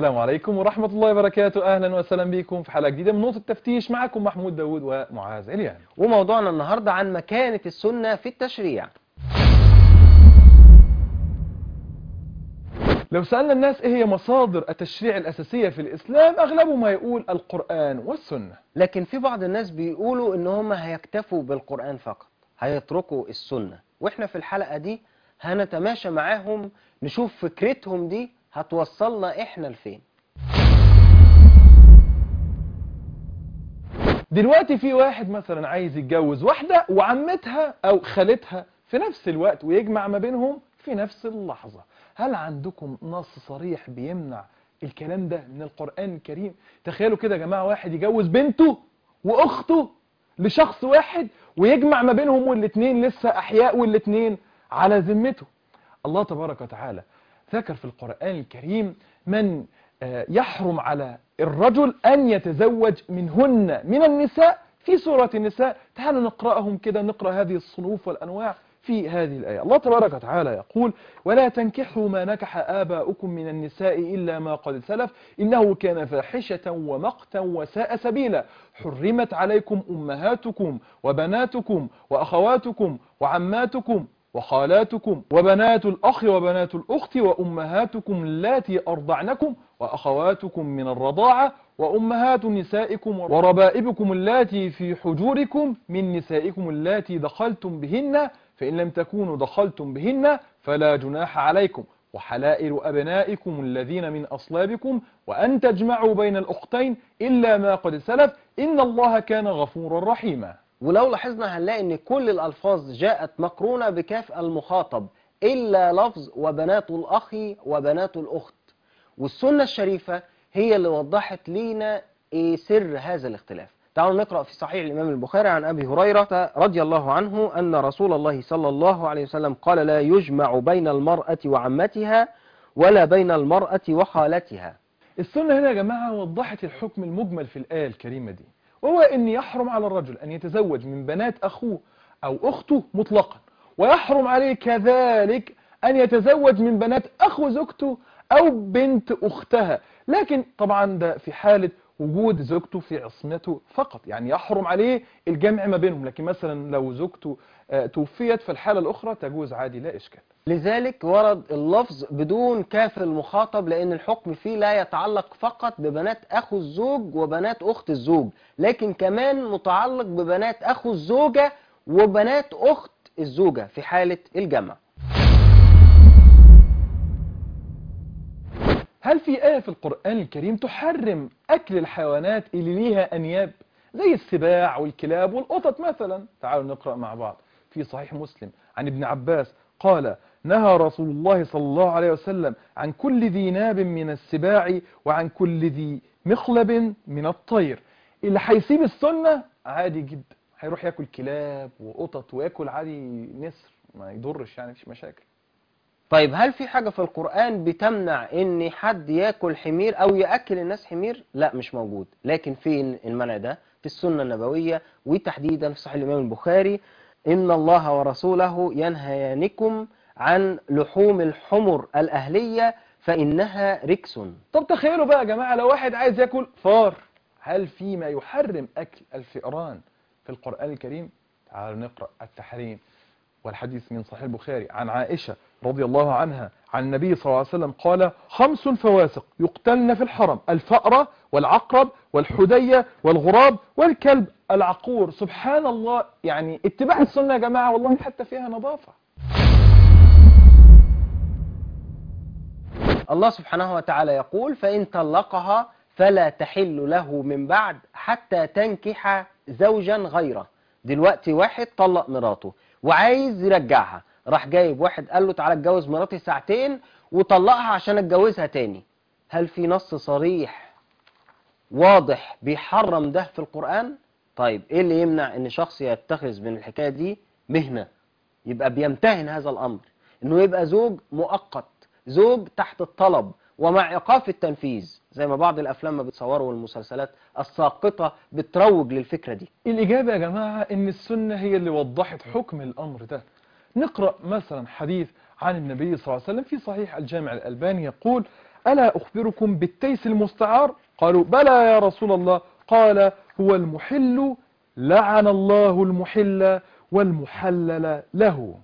السلام عليكم ورحمة الله وبركاته أهلا وسهلا بكم في حلقة جديدة من نقطة التفتيش معكم محمود داوود ومعاذ إليان وموضوعنا النهاردة عن مكانة السنة في التشريع لو سألنا الناس إيه هي مصادر التشريع الأساسية في الإسلام أغلبهم هيقول القرآن والسنة لكن في بعض الناس بيقولوا ان هم هيكتفوا بالقرآن فقط هيتركوا السنة واحنا في الحلقة دي هنتماشى معاهم نشوف فكرتهم دي هتوصلنا احنا لفين دلوقتي في واحد مثلا عايز يتجوز واحدة وعمتها أو خالتها في نفس الوقت ويجمع ما بينهم في نفس اللحظة هل عندكم نص صريح بيمنع الكلام ده من القرآن الكريم تخيلوا كده يا جماعة واحد يجوز بنته وأخته لشخص واحد ويجمع ما بينهم والاتنين لسه أحياء والاتنين على ذمته الله تبارك وتعالى ذكر في القرآن الكريم من آه، يحرم على الرجل أن يتزوج منهن من النساء في سورة النساء تعالوا نقرأهم كده نقرأ هذه الصنوف والأنواع في هذه الآية الله تبارك وتعالى يقول ولا تنكحوا ما نكح آباؤكم من النساء إلا ما قد سلف إنه كان فاحشة ومقتا وساء سبيلا حرمت عليكم أمهاتكم وبناتكم وأخواتكم وعماتكم وخالاتكم وبنات الأخ وبنات الأخت وأمهاتكم اللاتي أرضعنكم وأخواتكم من الرضاعة وأمهات نسائكم وربائبكم اللاتي في حجوركم من نسائكم اللاتي دخلتم بهن فإن لم تكونوا دخلتم بهن فلا جناح عليكم وحلائل أبنائكم الذين من أصلابكم وأن تجمعوا بين الأختين إلا ما قد سلف إن الله كان غفورا رحيما ولو لاحظنا هنلاقي ان كل الالفاظ جاءت مقرونة بكاف المخاطب الا لفظ وبنات الاخ وبنات الاخت والسنة الشريفة هي اللي وضحت لينا ايه سر هذا الاختلاف تعالوا نقرأ في صحيح الإمام البخاري عن أبي هريرة رضي الله عنه أن رسول الله صلى الله عليه وسلم قال لا يجمع بين المرأة وعمتها ولا بين المرأة وخالتها السنة هنا يا جماعة وضحت الحكم المجمل في الآية الكريمة دي وهو أن يحرم على الرجل أن يتزوج من بنات أخوه أو أخته مطلقا ويحرم عليه كذلك أن يتزوج من بنات أخو زوجته أو بنت أختها لكن طبعا ده في حالة وجود زوجته في عصمته فقط يعني يحرم عليه الجمع ما بينهم لكن مثلا لو زوجته آه، توفيت في الحالة الأخرى تجوز عادي لا إشكال لذلك ورد اللفظ بدون كاف المخاطب لأن الحكم فيه لا يتعلق فقط ببنات أخو الزوج وبنات أخت الزوج لكن كمان متعلق ببنات أخو الزوجة وبنات أخت الزوجة في حالة الجمع هل في آية في القرآن الكريم تحرم أكل الحيوانات اللي ليها أنياب زي السباع والكلاب والقطط مثلا تعالوا نقرأ مع بعض في صحيح مسلم عن ابن عباس قال نهى رسول الله صلى الله عليه وسلم عن كل ذي ناب من السباع وعن كل ذي مخلب من الطير اللي هيسيب السنة عادي جدا هيروح ياكل كلاب وقطط وياكل عادي نسر ما يضرش يعني مفيش مشاكل طيب هل في حاجة في القرآن بتمنع ان حد ياكل حمير او يأكل الناس حمير لا مش موجود لكن فين المنع ده في السنة النبوية وتحديدا في صحيح الامام البخاري ان الله ورسوله ينهيانكم عن لحوم الحمر الاهلية فانها ركس طب تخيلوا بقى يا جماعة لو واحد عايز ياكل فار هل في ما يحرم أكل الفئران في القرآن الكريم تعالوا نقرأ التحريم والحديث من صحيح البخاري عن عائشة رضي الله عنها عن النبي صلى الله عليه وسلم قال خمس فواسق يقتلن في الحرم الفأرة والعقرب والحدية والغراب والكلب العقور سبحان الله يعني اتباع السنة يا جماعة والله حتى فيها نظافة الله سبحانه وتعالى يقول فإن طلقها فلا تحل له من بعد حتى تنكح زوجا غيره دلوقتي واحد طلق مراته وعايز يرجعها راح جايب واحد قال له تعالى اتجوز مراتي ساعتين وطلقها عشان اتجوزها تاني هل في نص صريح واضح بيحرم ده في القرآن طيب ايه اللي يمنع ان شخص يتخذ من الحكاية دي مهنة يبقى بيمتهن هذا الامر انه يبقى زوج مؤقت زوج تحت الطلب ومع ايقاف التنفيذ زي ما بعض الافلام ما بتصوروا والمسلسلات الساقطة بتروج للفكرة دي الإجابة يا جماعة إن السنة هي اللي وضحت حكم الأمر ده نقرأ مثلا حديث عن النبي صلى الله عليه وسلم في صحيح الجامع الألباني يقول ألا أخبركم بالتيس المستعار قالوا بلى يا رسول الله قال هو المحل لعن الله المحل والمحلل له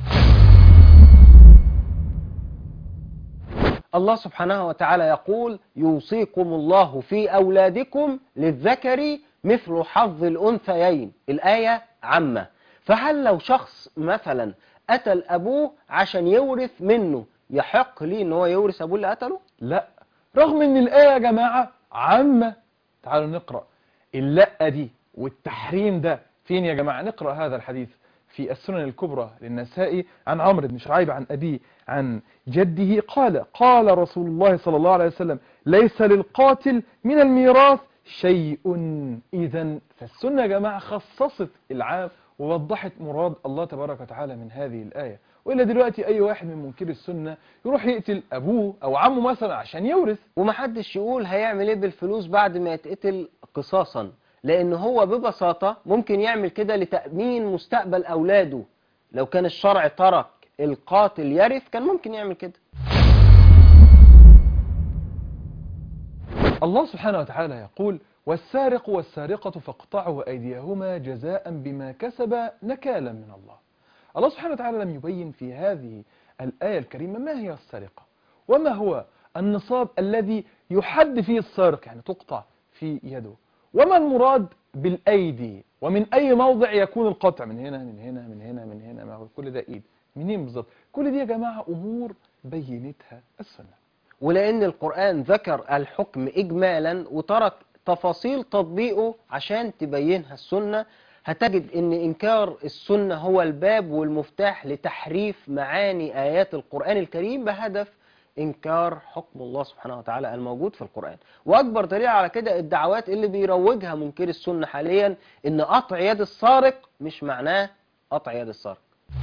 الله سبحانه وتعالى يقول يوصيكم الله في أولادكم للذكر مثل حظ الأنثيين الآية عامة فهل لو شخص مثلا قتل أبوه عشان يورث منه يحق ليه ان هو يورث أبوه اللي قتله؟ لا رغم ان الآية يا جماعة عامة تعالوا نقرأ اللقة دي والتحريم ده فين يا جماعة نقرأ هذا الحديث في السنن الكبرى للنسائي عن عمرو بن شعيب عن أبيه عن جده قال قال رسول الله صلى الله عليه وسلم ليس للقاتل من الميراث شيء إذا فالسنة يا جماعة خصصت العام ووضحت مراد الله تبارك وتعالى من هذه الآية وإلا دلوقتي أي واحد من منكر السنة يروح يقتل أبوه أو عمه مثلا عشان يورث ومحدش يقول هيعمل ايه بالفلوس بعد ما يتقتل قصاصا لان هو ببساطة ممكن يعمل كده لتأمين مستقبل اولاده لو كان الشرع ترك القاتل يرث كان ممكن يعمل كده الله سبحانه وتعالى يقول والسارق والسارقة فاقطعوا أيديهما جزاء بما كسب نكالا من الله الله سبحانه وتعالى لم يبين في هذه الآية الكريمة ما هي السرقة وما هو النصاب الذي يحد فيه السارق يعني تقطع في يده وما المراد بالأيدي ومن أي موضع يكون القطع من هنا من هنا من هنا من هنا ما هو كل ده إيد منين بالظبط كل دي يا جماعة أمور بينتها السنة ولان القرآن ذكر الحكم اجمالا وترك تفاصيل تطبيقه عشان تبينها السنة هتجد ان انكار السنة هو الباب والمفتاح لتحريف معاني ايات القرآن الكريم بهدف انكار حكم الله سبحانه وتعالى الموجود في القرآن واكبر دليل على كده الدعوات اللي بيروجها منكر السنة حاليا ان قطع يد السارق مش معناه قطع يد السارق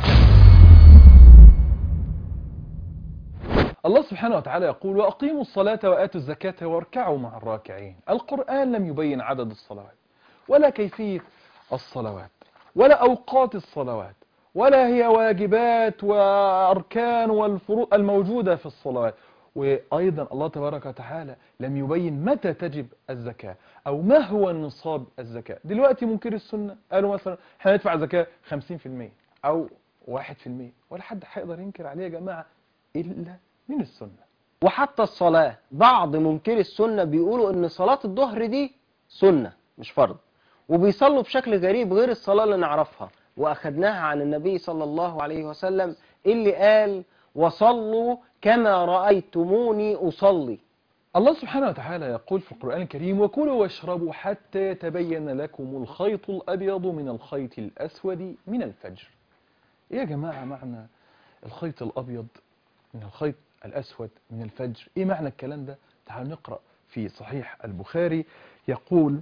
الله سبحانه وتعالى يقول وأقيموا الصلاة وآتوا الزكاة واركعوا مع الراكعين القرآن لم يبين عدد الصلوات ولا كيفية الصلوات ولا أوقات الصلوات ولا هي واجبات وأركان والفروض الموجودة في الصلوات وأيضا الله تبارك وتعالى لم يبين متى تجب الزكاة أو ما هو النصاب الزكاة دلوقتي منكر السنة قالوا مثلا احنا ندفع زكاة 50% أو 1% ولا حد هيقدر ينكر عليه يا جماعة إلا من السنة وحتى الصلاة بعض منكري السنة بيقولوا ان صلاة الظهر دي سنة مش فرض وبيصلوا بشكل غريب غير الصلاة اللي نعرفها واخدناها عن النبي صلى الله عليه وسلم اللي قال وصلوا كما رأيتموني أصلي الله سبحانه وتعالى يقول في القرآن الكريم وكلوا واشربوا حتى يتبين لكم الخيط الأبيض من الخيط الأسود من الفجر إيه يا جماعة معنى الخيط الأبيض من الخيط الأسود من الفجر إيه معنى الكلام ده تعالوا نقرأ في صحيح البخاري يقول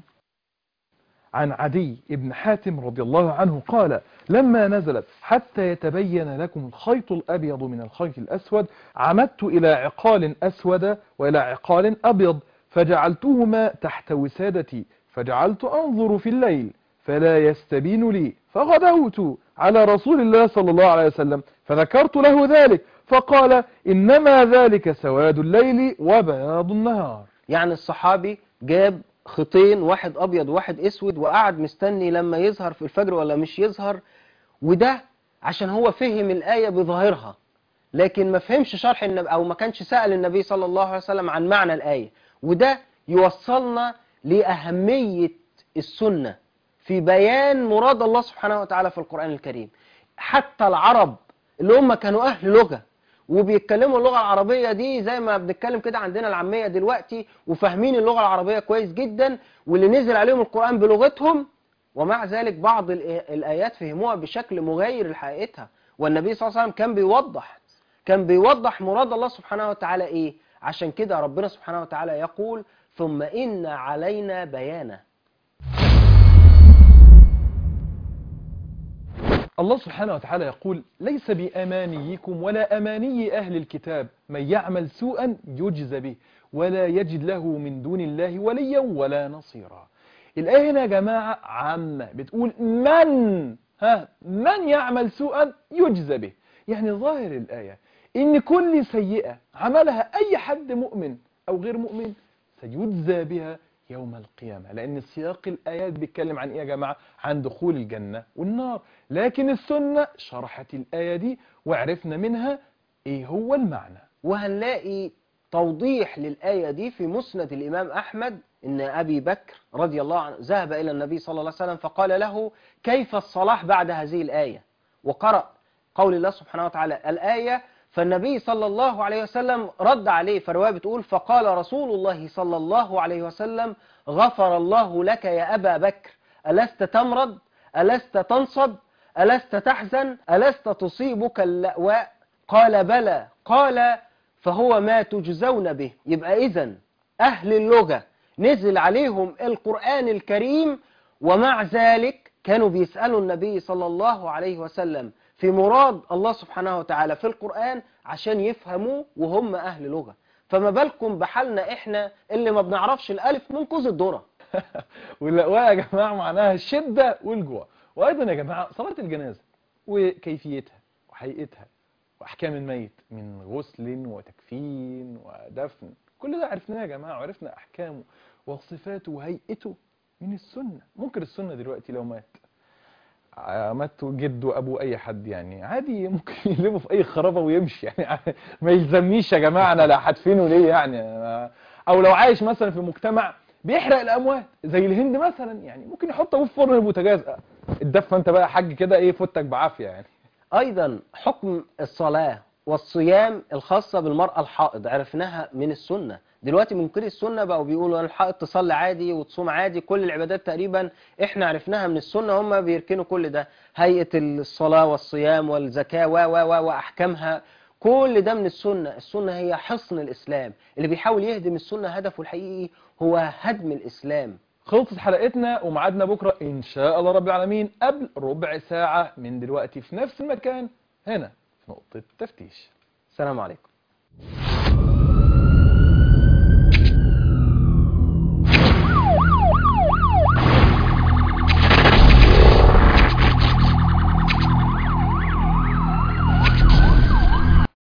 عن عدي ابن حاتم رضي الله عنه قال لما نزلت حتى يتبين لكم الخيط الأبيض من الخيط الأسود عمدت إلى عقال أسود وإلى عقال أبيض فجعلتهما تحت وسادتي فجعلت أنظر في الليل فلا يستبين لي فغدوت على رسول الله صلى الله عليه وسلم فذكرت له ذلك فقال إنما ذلك سواد الليل وبياض النهار يعني الصحابي جاب خطين واحد أبيض واحد أسود وقعد مستني لما يظهر في الفجر ولا مش يظهر وده عشان هو فهم الآية بظاهرها لكن ما فهمش شرح النبي أو ما كانش سأل النبي صلى الله عليه وسلم عن معنى الآية وده يوصلنا لأهمية السنة في بيان مراد الله سبحانه وتعالى في القرآن الكريم حتى العرب اللي هم كانوا أهل لغة وبيتكلموا اللغة العربية دي زي ما بنتكلم كده عندنا العامية دلوقتي وفاهمين اللغة العربية كويس جدا واللي نزل عليهم القرآن بلغتهم ومع ذلك بعض الآ- الآيات فهموها بشكل مغاير لحقيقتها والنبي صلى الله عليه وسلم كان بيوضح كان بيوضح مراد الله سبحانه وتعالى إيه عشان كده ربنا سبحانه وتعالى يقول ثم إن علينا بيانه الله سبحانه وتعالى يقول ليس بأمانيكم ولا أماني أهل الكتاب من يعمل سوءا يجزى به ولا يجد له من دون الله وليا ولا نصيرا الآية هنا يا جماعة عامة بتقول من ها من يعمل سوءا يجزى به يعني ظاهر الآية ان كل سيئة عملها اي حد مؤمن او غير مؤمن سيجزى بها يوم القيامة لان سياق الايات بيتكلم عن ايه يا جماعة عن دخول الجنة والنار لكن السنة شرحت الاية دي وعرفنا منها ايه هو المعنى وهنلاقي توضيح للآية دي في مسند الإمام أحمد إن أبي بكر رضي الله عنه ذهب إلى النبي صلى الله عليه وسلم فقال له كيف الصلاح بعد هذه الآية وقرأ قول الله سبحانه وتعالى الآية فالنبي صلى الله عليه وسلم رد عليه فرواية بتقول فقال رسول الله صلى الله عليه وسلم غفر الله لك يا أبا بكر ألست تمرض ألست تنصب ألست تحزن ألست تصيبك اللأواء قال بلى قال فهو ما تجزون به يبقى إذا أهل اللغة نزل عليهم القرآن الكريم ومع ذلك كانوا بيسألوا النبي صلى الله عليه وسلم في مراد الله سبحانه وتعالى في القرآن عشان يفهموه وهم أهل لغة فما بالكم بحالنا إحنا اللي ما بنعرفش الألف من كوز الذرة واللقواء يا جماعة معناها الشدة والجوع وأيضا يا جماعة صلاة الجنازة وكيفيتها وحقيقتها وأحكام الميت من غسل وتكفين ودفن كل ده عرفناه يا جماعة وعرفنا أحكامه وصفاته وهيئته من السنة ممكن السنة دلوقتي لو مات ع- مات جده أبو أي حد يعني عادي ممكن يقلبه في أي خرابة ويمشي يعني ما يلزمنيش يا جماعة أنا لا حدفنه ليه يعني أنا- أو لو عايش مثلا في مجتمع بيحرق الأموات زي الهند مثلا يعني ممكن يحط أبوه في فرن البوتاجاز الدفة أنت بقى حاج كده إيه فوتك بعافية يعني أيضا حكم الصلاة والصيام الخاصة بالمرأة الحائض عرفناها من السنة دلوقتي منكري السنة بقوا بيقولوا الحائض تصلي عادي وتصوم عادي كل العبادات تقريبا احنا عرفناها من السنة هم بيركنوا كل ده هيئة الصلاة والصيام والزكاة و و و وأحكامها كل ده من السنة السنة هي حصن الإسلام اللي بيحاول يهدم السنة هدفه الحقيقي هو هدم الإسلام خلصت حلقتنا وميعادنا بكرة إن شاء الله رب العالمين قبل ربع ساعة من دلوقتي في نفس المكان هنا في نقطة تفتيش السلام عليكم